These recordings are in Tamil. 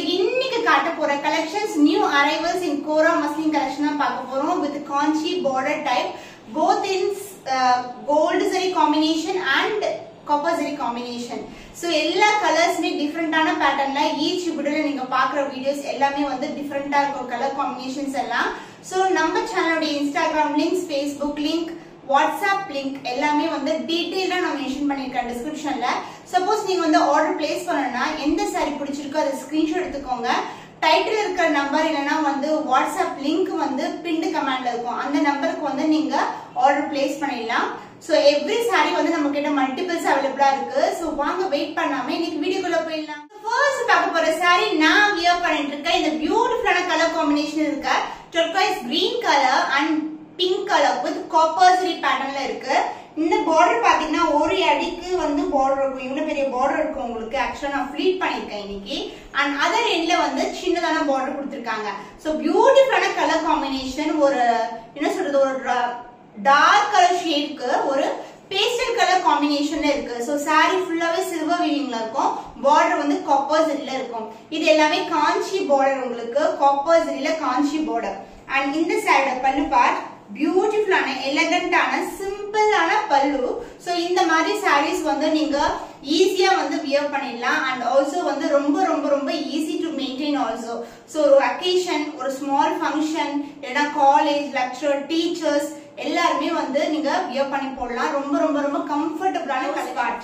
இன்னைக்கு காட்ட போற collections new arrivals in kora muslin collection தான் பார்க்க போறோம் with Kanchi border type both in gold zari combination and copper zari combination so எல்லா கலர்ஸுமே டிஃப்ரெண்டான பேட்டர்ன்ல ஈச் வீடியோல நீங்க பாக்குற வீடியோஸ் எல்லாமே வந்து டிஃப்ரெண்டா இருக்கும் கலர் காம்பினேஷன்ஸ் எல்லாம் ஸோ நம்ம சேனலோட Instagram links Facebook link WhatsApp link எல்லாமே வந்து டீட்டெயிலா நான் மென்ஷன் பண்ணிருக்கேன் டிஸ்கிரிப்ஷன்ல சப்போஸ் நீங்க வந்து ஆர்டர் பிளேஸ் பண்ணணும்னா எந்த சாரி பிடிச்சிருக்கோ அதை ஸ்கிரீன்ஷாட் எடுத்துக்கோங்க டைட்டில் இருக்கிற நம்பர் இல்லைன்னா வந்து வாட்ஸ்அப் லிங்க் வந்து பின்டு கமெண்ட்ல இருக்கும் அந்த நம்பருக்கு வந்து நீங்க ஆர்டர் பிளேஸ் பண்ணிடலாம் ஸோ எவ்ரி சாரி வந்து நம்ம கிட்ட மல்டிபிள்ஸ் அவைலபிளா இருக்கு ஸோ வாங்க வெயிட் பண்ணாம இன்னைக்கு வீடியோக்குள்ள போயிடலாம் ஃபர்ஸ்ட் பார்க்க போற சாரி நான் வியர் பண்ணிட்டு இருக்கேன் இந்த பியூட்டிஃபுல்லான கலர் காம்பினேஷன் இருக்க டொர்காய்ஸ் green colour and pink colour with copper zari பேட்டர்ன்ல இருக்கு இந்த பார்டர் பாத்தீங்கன்னா ஒரு அடிக்கு வந்து பார்டர் இருக்கும் இவ்வளவு பெரிய பார்டர் இருக்கும் உங்களுக்கு ஆக்சுவலா நான் ஃபிளீட் பண்ணிருக்கேன் இன்னைக்கு அண்ட் அதர் எண்ட்ல வந்து சின்னதான பார்டர் கொடுத்துருக்காங்க ஸோ பியூட்டிஃபுல்லான கலர் காம்பினேஷன் ஒரு என்ன சொல்றது ஒரு டார்க் கலர் ஷேட்க்கு ஒரு பேஸ்டல் கலர் காம்பினேஷன்ல இருக்கு ஸோ சாரி ஃபுல்லாவே சில்வர் வீவிங்ல இருக்கும் பார்டர் வந்து காப்பர் ஜெரில இருக்கும் இது எல்லாமே காஞ்சி பார்டர் உங்களுக்கு காப்பர் ஜெரில காஞ்சி பார்டர் அண்ட் இந்த சாரியோட பல்லு பார்ட் பியூட்டிஃபுல்லான எலகண்டான சிம்பிளான பல்லு ஸோ இந்த மாதிரி சாரீஸ் வந்து நீங்க ஈஸியா வந்து வியர் பண்ணிடலாம் அண்ட் ஆல்சோ வந்து ரொம்ப ரொம்ப ரொம்ப easy to maintain also so ஒரு அக்கேஷன் ஒரு ஸ்மால் ஃபங்க்ஷன் இல்லைன்னா காலேஜ் லெக்சர் டீச்சர்ஸ் எல்லாருமே வந்து நீங்க வியர் பண்ணி போடலாம் ரொம்ப ரொம்ப ரொம்ப கம்ஃபர்டபுளான கல்பாட்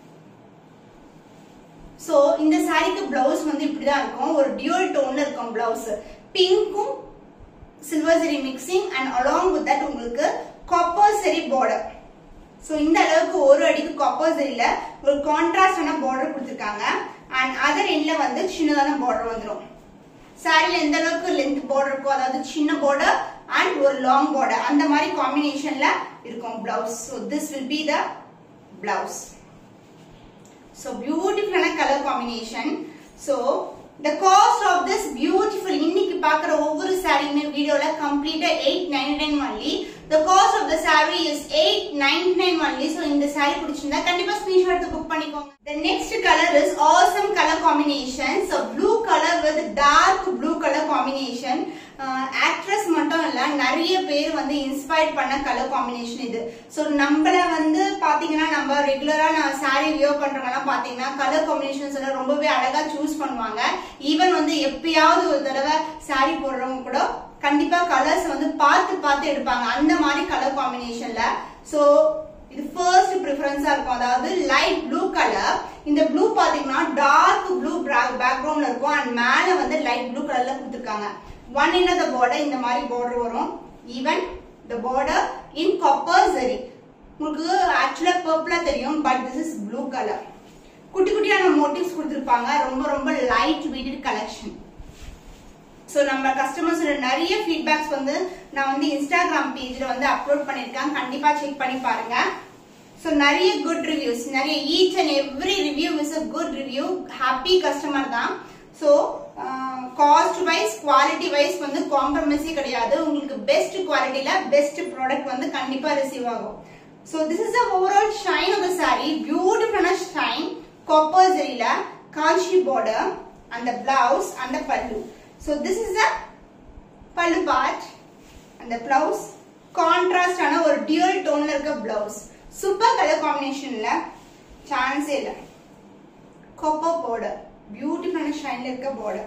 சோ இந்த சாரிக்கு பிளவுஸ் வந்து இப்படிதான் இருக்கும் ஒரு டியூல் டோன்ல இருக்கும் பிளவுஸ் பிங்க்கும் silver zari mixing and along with that உங்களுக்கு காப்பர் சரி பார்டர் ஸோ இந்த அளவுக்கு ஒரு அடிக்கு காப்பர் சரியில ஒரு கான்ட்ராஸ்டான பார்டர் கொடுத்துருக்காங்க அண்ட் அதர் எண்ட்ல வந்து சின்னதான பார்டர் வந்துடும் சாரில எந்த அளவுக்கு லென்த் பார்டர் இருக்கோ அதாவது சின்ன பார்டர் அண்ட் ஒரு லாங் பார்டர் அந்த மாதிரி காம்பினேஷன்ல இருக்கும் blouse so this will be the blouse so பியூட்டிஃபுல்லான colour combination so the cost of this beautiful இன்னைக்கு பாக்குற ஒவ்வொரு சாரியுமே வீடியோல கம்ப்ளீட்டா eight nine nine only the cost of the saree is eight nine nine only so இந்த சாரி பிடிச்சிருந்தா கண்டிப்பா ஸ்கிரீன்ஷாட் புக் பண்ணிக்கோங்க the next colour is awesome colour combination so blue colour with dark blue colour combination actress மட்டும் இல்ல நிறைய பேர் வந்து இன்ஸ்பயர் பண்ண கலர் காம்பினேஷன் இது ஸோ நம்மள வந்து பாத்தீங்கன்னா நம்ம ரெகுலரா நான் சாரி வியர் பண்றவங்க பாத்தீங்கன்னா கலர் காம்பினேஷன்ஸ் எல்லாம் ரொம்பவே அழகா சூஸ் பண்ணுவாங்க ஈவன் வந்து எப்பயாவது ஒரு தடவை சாரி போடுறவங்க கூட கண்டிப்பா கலர்ஸ் வந்து பார்த்து பார்த்து எடுப்பாங்க அந்த மாதிரி கலர் காம்பினேஷன்ல சோ இது ஃபர்ஸ்ட் ப்ரிஃபரன்ஸா இருக்கும் அதாவது லைட் ப்ளூ கலர் இந்த ப்ளூ பாத்தீங்கன்னா டார்க் ப்ளூ பேக்ரவுண்ட்ல இருக்கும் அண்ட் மேல வந்து லைட் ப்ளூ கலர்ல கொடுத்துருக்காங்க ஒன் இன் த பார்டர் இந்த மாதிரி பார்டர் வரும் even the border in copper zari உங்களுக்கு ஆக்சுவலா பர்பிளா தெரியும் but this is blue colour குட்டி குட்டியான மோட்டிவ்ஸ் கொடுத்துருப்பாங்க ரொம்ப ரொம்ப லைட் வெயிட்டட் கலெக்ஷன் ஸோ நம்ம கஸ்டமர்ஸோட நிறைய ஃபீட்பேக்ஸ் வந்து நான் வந்து இன்ஸ்டாகிராம் பேஜில் வந்து அப்லோட் பண்ணியிருக்கேன் கண்டிப்பாக செக் பண்ணி பாருங்க ஸோ நிறைய குட் ரிவ்யூஸ் நிறைய each and every review is a good review happy customer தான் so cost wise quality wise வந்து காம்ப்ரமைஸே கிடையாது உங்களுக்கு பெஸ்ட் குவாலிட்டியில பெஸ்ட் ப்ராடக்ட் வந்து கண்டிப்பா ரிசீவ் ஆகும் so this is overall shine of the saree பியூட்டிஃபுல்லான ஷைன் காப்பர் ஜெரியில காஞ்சி பார்டர் அந்த பிளவுஸ் அந்த pallu so this is a pallu part அந்த பிளவுஸ் கான்ட்ராஸ்டான ஒரு டியூல் டோன்ல இருக்க பிளவுஸ் சூப்பர் கலர் காம்பினேஷன்ல சான்ஸே இல்லை கொப்பர் பார்டர் பியூட்டிஃபுல்லான ஷைன்ல இருக்க border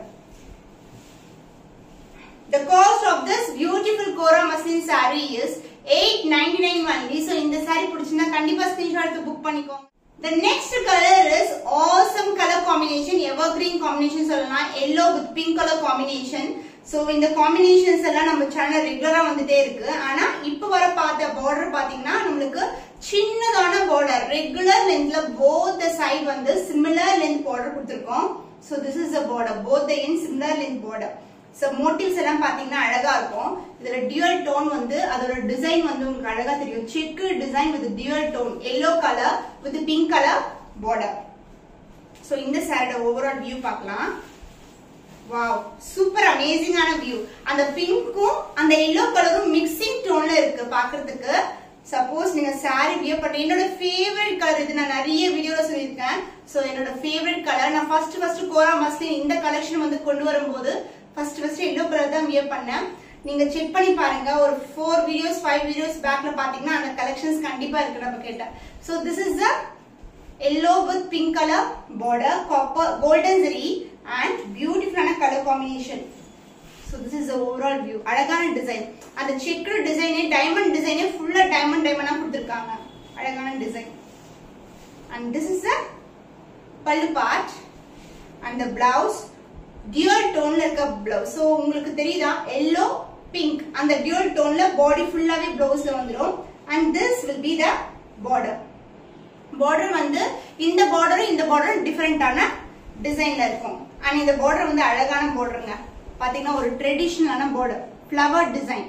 The cost of this beautiful Kora muslin saree is 899 only. So இந்த saree பிடிச்சிருந்தா கண்டிப்பா ஸ்கிரீன்ஷாட் எடுத்து புக் பண்ணிக்கோங்க The next color is awesome color combination, evergreen combination சொல்லலாம் yellow with pink color combination. So இந்த காம்பினேஷன்ஸ் எல்லாம் நம்ம சேனல் ரெகுலரா வந்துட்டே இருக்கு ஆனா இப்ப வர பார்த்த பார்டர் பாத்தீங்கன்னா நம்மளுக்கு சின்னதான பார்டர் ரெகுலர் லென்த்ல போத் த சைட் வந்து சிமிலர் லென்த் பார்டர் கொடுத்துருக்கோம் so this is a border both the end similar length border so motifs எல்லாம் பாத்தீங்கன்னா அழகா இருக்கும் இதுல டியூல் டோன் வந்து அதோட டிசைன் வந்து உங்களுக்கு அழகா தெரியும் check design with dual tone yellow colour with pink colour border so இந்த சாரியோட ஓவரால் வியூ பார்க்கலாம் வாவ் சூப்பர் அமேசிங்கான வியூ அந்த பிங்க்கும் அந்த எல்லோ கலரும் மிக்சிங் டோன்ல இருக்கு பாக்குறதுக்கு சப்போஸ் நீங்க saree வியர் பண்ண என்னோட ஃபேவரட் கலர் இது நான் நிறைய வீடியோல சொல்லியிருக்கேன் சோ என்னோட ஃபேவரட் கலர் நான் ஃபர்ஸ்ட் ஃபர்ஸ்ட் கோரா மஸ்லின் இந்த கலெக்ஷன் வந்து கொண்டு வரும்போது ஃபர்ஸ்ட் ஃபர்ஸ்ட் எல்லோ கலர் தான் வியர் பண்ணேன் நீங்க செக் பண்ணி பாருங்க ஒரு ஃபோர் வீடியோஸ் ஃபைவ் வீடியோஸ் பேக்ல பாத்தீங்கன்னா அந்த கலெக்ஷன்ஸ் கண்டிப்பா இருக்கு நம்ம கேட்ட so this is the yellow with pink colour border copper golden zari and பியூட்டிஃபுல்லான colour combination so this is overall view அழகான டிசைன் அந்த செக்குடு டிசைனே டைமண்ட் டிசைனே ஃபுல்லா டைமண்ட் டைமண்டா கொடுத்துருக்காங்க அழகான design and this is a pallu part and the blouse dual டோன்ல இருக்க பிளவுஸ் ஸோ உங்களுக்கு தெரியுதா எல்லோ பிங்க் அந்த டியூல் டோன்ல பாடி ஃபுல்லாவே பிளவுஸ்ல வந்துடும் and this will be the border border வந்து இந்த பார்டரும் இந்த பார்டரும் டிஃபரெண்டான டிசைன்ல இருக்கும் அண்ட் இந்த பார்டர் வந்து அழகான பார்டருங்க பாத்தீங்கன்னா ஒரு ட்ரெடிஷனலான border flower design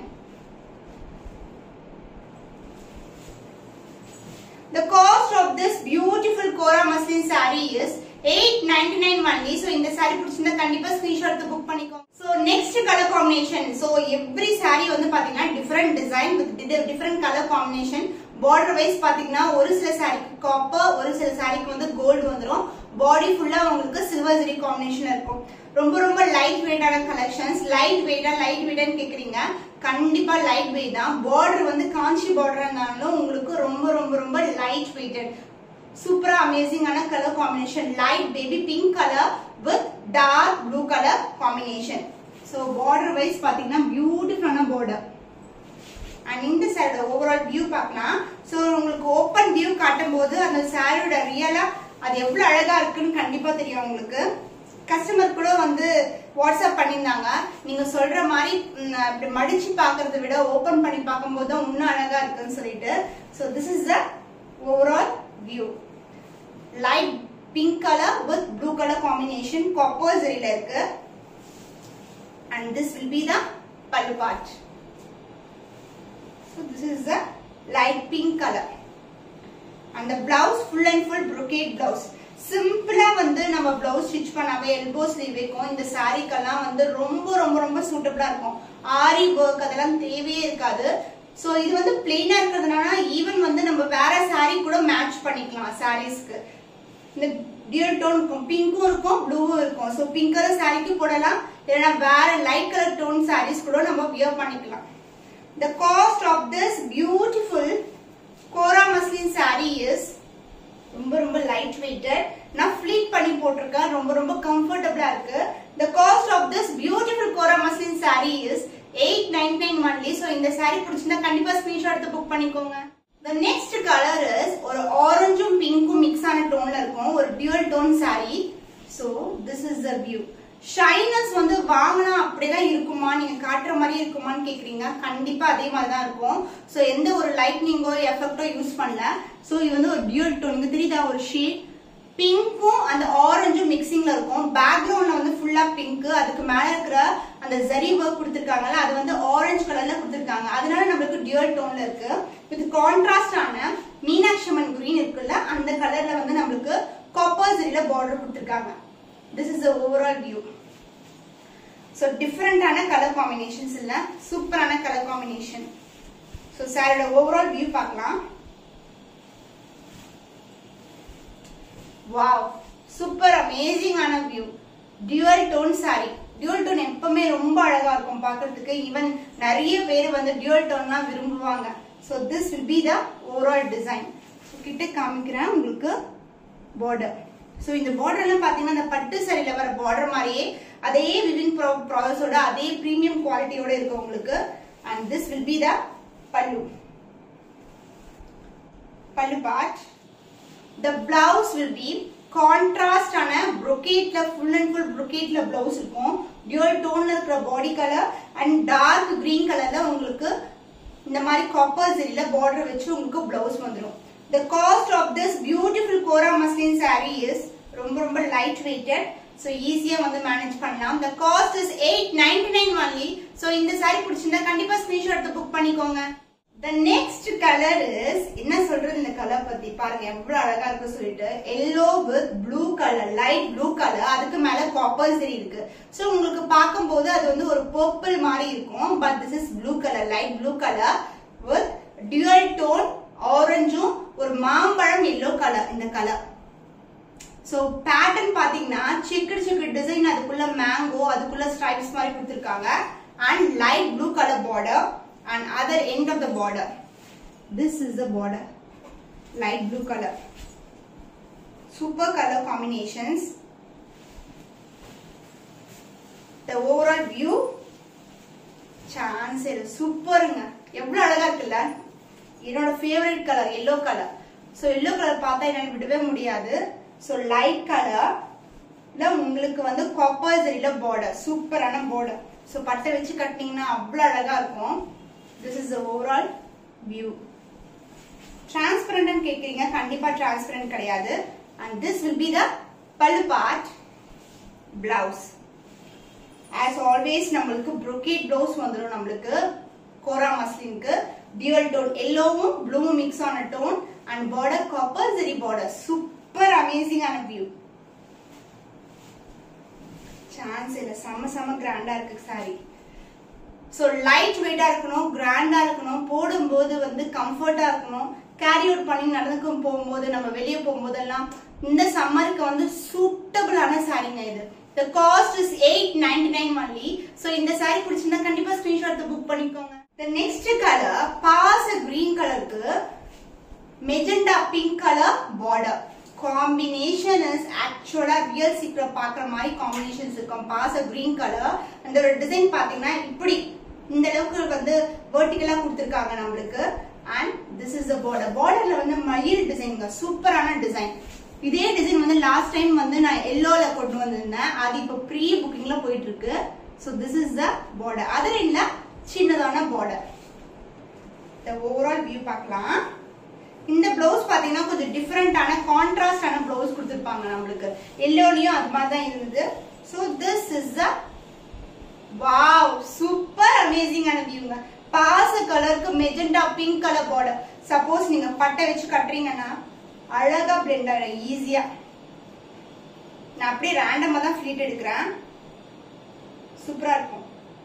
The cost of this beautiful Kora muslin saree is 899 only. So இந்த saree பிடிச்சிருந்தா கண்டிப்பா ஸ்கிரீன்ஷாட் எடுத்து புக் பண்ணிக்கோங்க. So next color combination. So every saree வந்து பாத்தீங்கன்னா different design with di- different color combination. Border wise பாத்தீங்கன்னா ஒரு சில சாரிக்கு காப்பர் ஒரு சில சாரிக்கு வந்து கோல்டு வந்துரும் பாடி ஃபுல்லா உங்களுக்கு சில்வர் ஜெரி காம்பினேஷன் இருக்கும் ரொம்ப ரொம்ப லைட் வெயிட்டான கலெக்ஷன்ஸ் லைட் வெயிட்டா லைட் வெயிட்டான்னு கேக்குறீங்க கண்டிப்பா லைட் வெயிட் தான் பார்டர் வந்து காஞ்சி பார்டர் இருந்தாலும் உங்களுக்கு ரொம்ப ரொம்ப ரொம்ப லைட் வெயிட்டட் சூப்பரா அமேசிங்கான colour combination light baby pink colour with dark blue colour combination so border wise பாத்தீங்கன்னா பியூட்டிஃபுல்லான பார்டர் அண்ட் இந்த சைடு ஓவரால் வியூ பார்க்கலாம் ஸோ உங்களுக்கு ஓப்பன் வியூ காட்டும் போது அந்த சாரியோட ரியலா அது எவ்வளவு அழகா இருக்குன்னு கண்டிப்பா தெரியும் உங்களுக்கு கஸ்டமர் கூட வந்து வாட்ஸ்அப் பண்ணியிருந்தாங்க நீங்க சொல்ற மாதிரி ம், அப்படி மடிச்சு பார்க்கறத விட ஓபன் பண்ணி பார்க்கும்போது தான் இன்னும் அழகா இருக்குன்னு சொல்லிட்டு so this is the overall view light pink colour with blue colour combination copper ஜெரியில இருக்கு and this will be the pallu part So this is the light pink color. And the blouse full and full brocade blouse. சிம்பிளா வந்து நம்ம பிளவுஸ் ஸ்டிச் பண்ணாவே எல்போ ஸ்லீவ் வைக்கும் இந்த சாரீக்கெல்லாம் வந்து ரொம்ப ரொம்ப ரொம்ப சூட்டபிளா இருக்கும் ஆரி ஒர்க் அதெல்லாம் தேவையே இருக்காது சோ இது வந்து பிளெயினா இருக்கிறதுனால ஈவன் வந்து நம்ம வேற saree கூட மேட்ச் பண்ணிக்கலாம் சாரீஸ்க்கு இந்த டியூல் டோன் இருக்கும் பிங்க்கும் இருக்கும் ப்ளூவும் இருக்கும் ஸோ பிங்க் கலர் சாரிக்கு போடலாம் இல்லைன்னா வேற லைட் கலர் டோன் சாரீஸ் கூட நம்ம வியர் பண்ணிக்கலாம் The cost of this beautiful Kora muslin saree is ரொம்ப ரொம்ப லைட் வெயிட்டட் நான் ஃபிளீட் பண்ணி போட்டிருக்கேன் ரொம்ப ரொம்ப கம்ஃபர்டபுளா இருக்கு the cost of this beautiful Kora muslin saree is 899 only so இந்த saree பிடிச்சிருந்தா கண்டிப்பா ஸ்கிரீன்ஷாட் எடுத்து புக் பண்ணிக்கோங்க the next color is ஒரு ஆரஞ்சும் பிங்க்கும் மிக்ஸ் ஆன டோன்ல இருக்கும் ஒரு dual tone saree so this is the view ஷைனஸ் வந்து வாங்கினா அப்படிதான் இருக்குமா நீங்க காட்டுற மாதிரி இருக்குமான்னு கேக்குறீங்க கண்டிப்பா அதே மாதிரி தான் இருக்கும் சோ எந்த ஒரு லைட்னிங்கோ எஃபெக்டோ யூஸ் பண்ணல சோ இது வந்து ஒரு டியூல் டோன் இங்க தெரியுதா ஒரு ஷீட் பிங்க்கும் அந்த ஆரஞ்சும் மிக்சிங்ல இருக்கும் பேக்ரவுண்ட்ல வந்து ஃபுல்லா பிங்க் அதுக்கு மேல இருக்கிற அந்த ஜரி ஒர்க் கொடுத்துருக்காங்கல்ல அது வந்து ஆரஞ்சு கலர்ல கொடுத்துருக்காங்க அதனால நம்மளுக்கு டியூல் டோன்ல இருக்கு வித் கான்ட்ராஸ்ட் ஆன மீனாட்சி அம்மன் green இருக்குல்ல அந்த கலர்ல வந்து நம்மளுக்கு காப்பர் ஜரியில பார்டர் கொடுத்துருக்காங்க this is overall view so டிஃப்ரெண்டான கலர் காம்பினேஷன்ஸ் இல்ல சூப்பரான கலர் காம்பினேஷன் ஸோ சாரோட ஓவரால் வியூ பார்க்கலாம் வாவ் சூப்பர் அமேசிங்கான view dual tone saree dual tone எப்பவுமே ரொம்ப அழகா இருக்கும் பார்க்கிறதுக்கு ஈவன் நிறைய பேர் வந்து டியூவல் டோன்லாம் விரும்புவாங்க so this will be the overall design கிட்ட காமிக்கிறேன் உங்களுக்கு பார்டர் ஸோ இந்த பார்டர் எல்லாம் பாத்தீங்கன்னா இந்த பட்டு சரியில வர பார்டர் மாதிரியே அதே விவிங் ப்ராசஸோட அதே பிரீமியம் குவாலிட்டியோட இருக்கு உங்களுக்கு and this will be the pallu pallu part the blouse will be contrast ஆன brocade-ல ஃபுல் அண்ட் ஃபுல் brocade-ல பிளவுஸ் இருக்கும் டியூல் டோன்ல இருக்கிற body colour and dark green கலர்ல உங்களுக்கு இந்த மாதிரி காப்பர் சரியில பார்டர் வச்சு உங்களுக்கு பிளவுஸ் வந்துடும் the cost of this beautiful kora muslin saree is ரொம்ப ரொம்ப லைட் வெயிட்டட் ஸோ ஈஸியா வந்து மேனேஜ் பண்ணலாம் the cost is eight ninety nine only so இந்த saree பிடிச்சிருந்தா கண்டிப்பா ஸ்கிரீன்ஷாட் எடுத்து புக் பண்ணிக்கோங்க the next color is என்ன சொல்றது இந்த கலர் பத்தி பாருங்க எவ்வளவு அழகா இருக்கு சொல்லிட்டு yellow with blue colour light blue colour அதுக்கு மேல காப்பர் சரி இருக்கு சோ உங்களுக்கு பார்க்கும்போது அது வந்து ஒரு பர்பிள் மாதிரி இருக்கும் but this is blue colour light blue colour with dual tone ஆரஞ்சும் ஒரு மாம்பழம் எல்லோ கலர் இந்த கலர் ஸோ பேட்டர்ன் பாத்தீங்கன்னா செக்குடு செக்குடு டிசைன் அதுக்குள்ள மேங்கோ அதுக்குள்ள ஸ்ட்ரைப்ஸ் மாதிரி கொடுத்துருக்காங்க and light blue colour border and other end of the border this is the border light blue colour super colour combinations the overall view chance சூப்பருங்க எவ்வளவு அழகா இருக்குல்ல என்னோட favourite colour yellow colour so yellow colour பார்த்தா என்னால் விடவே முடியாது ஸோ லைட் கலர்ல உங்களுக்கு வந்து காப்பர் சரியில பார்டர் சூப்பரான பார்டர் ஸோ பட்டை வச்சு கட்டினீங்கன்னா அவ்வளோ அழகா இருக்கும் this is overall view transparent கேட்குறீங்க கண்டிப்பா டிரான்ஸ்பரண்ட் கிடையாது and this will be the pallu part blouse as always நம்மளுக்கு brocade ப்ளவுஸ் வந்துடும் நம்மளுக்கு கோரா மஸ்லினுக்கு டியூவல் டோன் எல்லோவும் ப்ளூவும் மிக்ஸ் ஆன tone and border copper zari border super அமேசிங்கான வியூ சான்ஸ் இல்ல செம்ம செம்ம கிராண்டா இருக்கு சாரி ஸோ லைட் வெயிட்டா இருக்கணும் கிராண்டா இருக்கணும் போடும்போது வந்து கம்ஃபர்ட்டா இருக்கணும் கேரி அவுட் பண்ணி நடந்துக்கும் போகும்போது நம்ம வெளியே போகும்போதெல்லாம் இந்த சம்மருக்கு வந்து சூட்டபிளான சாரீங்க இது the cost is eight ninety nine only so இந்த சாரி பிடிச்சிருந்தா கண்டிப்பா ஸ்கிரீன்ஷாட் புக் பண்ணிக்கோங்க the நெக்ஸ்ட் கலர் பாச கிரீன் கலருக்கு magenta pink colour border combination is ஆக்சுவலா ரியல் சீக்கிரம் பாக்குற மாதிரி காம்பினேஷன்ஸ் இருக்கும் பாச கிரீன் கலர் அந்த ஒரு டிசைன் பாத்தீங்கன்னா இப்படி இந்த அளவுக்கு வந்து வெர்டிகலா கொடுத்துருக்காங்க நம்மளுக்கு and this is the border பார்டர்ல வந்து மயில் டிசைன்ங்க சூப்பரான டிசைன் இதே டிசைன் வந்து லாஸ்ட் டைம் வந்து நான் எல்லோல கொண்டு வந்திருந்தேன் அது இப்போ ப்ரீ புக்கிங்ல போயிட்டு இருக்கு so this is the border other இல்ல சின்னதான பார்டர் இந்த ஓவரால் வியூ பார்க்கலாம் இந்த பிளவுஸ் பாத்தீங்கன்னா கொஞ்சம் டிஃப்ரெண்டான கான்ட்ராஸ்டான பிளவுஸ் கொடுத்துருப்பாங்க நம்மளுக்கு எல்லோலயும் அது மாதிரி தான் இருந்தது so this is the wow super அமேசிங்கான வியூங்க பாச கலருக்கு magenta pink colour border suppose நீங்க பட்டை வச்சு கட்டுறீங்கன்னா அழகா பிளெண்ட் ஆகிடும் ஈஸியா நான் அப்படியே ரேண்டமா தான் ஃபிளீட் எடுக்கிறேன் சூப்பரா இருக்கும்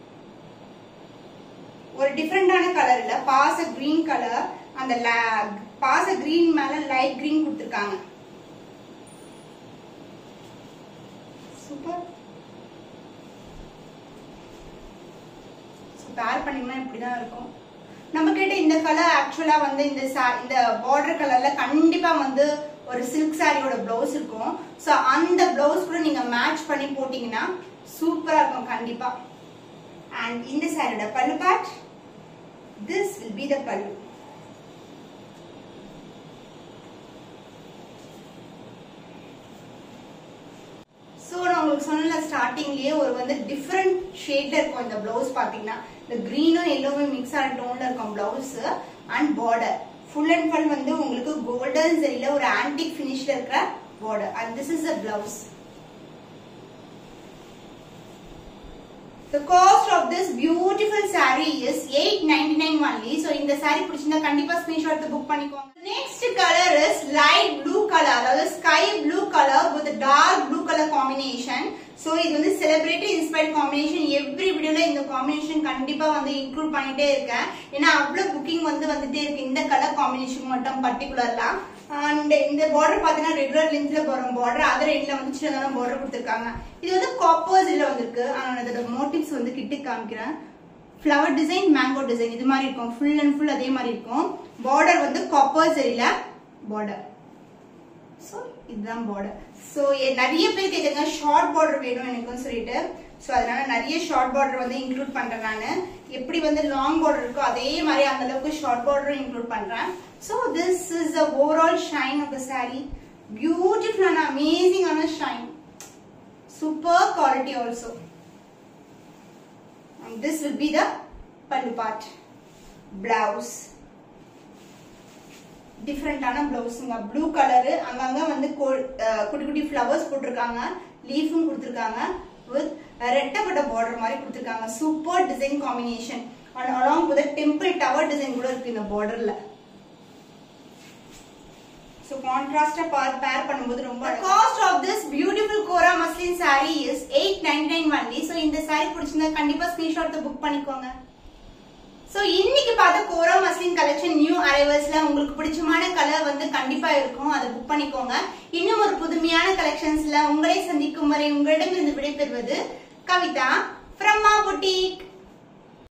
ஒரு டிஃப்ரெண்டான கலர் இல்ல பாச கிரீன் கலர் அந்த la- பாச கிரீன் மேல லைட் கிரீன் கொடுத்துருக்காங்க சூப்பர் பேர் பண்ணீங்கன்னா இப்படிதான் இருக்கும் நம்ம கிட்ட இந்த கலர் ஆக்சுவலா வந்து இந்த sa- இந்த பார்டர் கலர்ல கண்டிப்பா வந்து ஒரு சில்க் சாரியோட பிளவுஸ் இருக்கும் சோ அந்த பிளவுஸ் கூட நீங்க மேட்ச் பண்ணி போட்டீங்கன்னா சூப்பரா இருக்கும் கண்டிப்பா அண்ட் இந்த சாரியோட pallu part this will be the pallu so நான் உங்களுக்கு சொன்னல ஸ்டார்டிங்லயே ஒரு வந்து டிஃப்ரெண்ட் ஷேட்ல இருக்கும் இந்த பிளவுஸ் பாத்தீங்கன்னா இந்த கிரீனும் எல்லோவுமே மிக்ஸ் ஆன டோன்ல இருக்கும் blouse and border full and full வந்து உங்களுக்கு கோல்டன் சரியில ஒரு ஆன்டிக் ஃபினிஷ்ல இருக்கிற border and this is a blouse The cost of this beautiful saree is 899 only. So இந்த saree பிடிச்சிருந்தா கண்டிப்பா screenshot book பண்ணிக்கோங்க. Next color is light blue color. அதாவது sky blue color with dark blue color combination. So இது வந்து celebrity inspired combination. Every வீடியோல இந்த combination கண்டிப்பா வந்து include பண்ணிட்டே இருக்கேன். ஏன்னா அவ்வளவு புக்கிங் வந்து வந்துட்டே இருக்கு இந்த கலர் காம்பினேஷன் மட்டும் பர்டிகுலர்லா அண்ட் இந்த பார்டர் பாத்தீங்கன்னா ரெகுலர் லென்த்ல வரும் பார்டர் அதர் எண்ட்ல வந்து சின்னதான பார்டர் கொடுத்துருக்காங்க இது வந்து காப்பர்ஸ் இல்ல வந்திருக்கு ஆனால் அதோட மோட்டிவ்ஸ் வந்து கிட்ட காமிக்கிறேன் ஃப்ளவர் டிசைன் மேங்கோ டிசைன் இது மாதிரி இருக்கும் ஃபுல் அண்ட் ஃபுல் அதே மாதிரி இருக்கும் பார்டர் வந்து காப்பர் சரியில பார்டர் ஸோ இதுதான் பார்டர் ஸோ நிறைய பேர் கேட்குங்க ஷார்ட் பார்டர் வேணும் எனக்குன்னு சொல்லிட்டு ஸோ அதனால நிறைய ஷார்ட் பார்டர் வந்து இன்க்ளூட் பண்றேன் நான் எப்படி வந்து லாங் பார்டர் இருக்கோ அதே மாதிரி அந்த அளவுக்கு ஷார்ட் பார்டரும் இன்க்ளூட் பண்றேன் so this is the overall shine of the saree பியூட்டிஃபுல்லான அமேசிங்கான shine super quality also and this will be the pallu part blouse டிஃப்ரெண்டான பிளவுஸுங்க ப்ளூ கலரு அங்கங்க வந்து கோ- அஹ் குட்டி குட்டி ஃப்ளவர்ஸ் போட்டிருக்காங்க லீஃபும் கொடுத்துருக்காங்க வித் ரெட்டப்பட்ட பார்டர் மாதிரி கொடுத்துருக்காங்க super design combination and along with temple tower design கூட இருக்கு இந்த பார்டர்ல ஸோ கான்ட்ராஸ்டா பார் பேர் பண்ணும்போது ரொம்ப cost of this beautiful kora muslin saree இஸ் eight ninety nine only so இந்த saree பிடிச்சிருந்தா கண்டிப்பா ஸ்கிரீன்ஷாட் புக் பண்ணிக்கோங்க ஸோ இன்னைக்கு பார்த்த கோரா மஸ்லின் கலெக்ஷன் நியூ அரைவல்ஸ்ல உங்களுக்கு பிடிச்சமான கலர் வந்து கண்டிப்பா இருக்கும் அதை புக் பண்ணிக்கோங்க இன்னும் ஒரு புதுமையான கலெக்ஷன்ஸ்ல உங்களை சந்திக்கும் வரை உங்களிடமிருந்து விடைபெறுவது கவிதா ஃப்ரம் மா புட்டிக்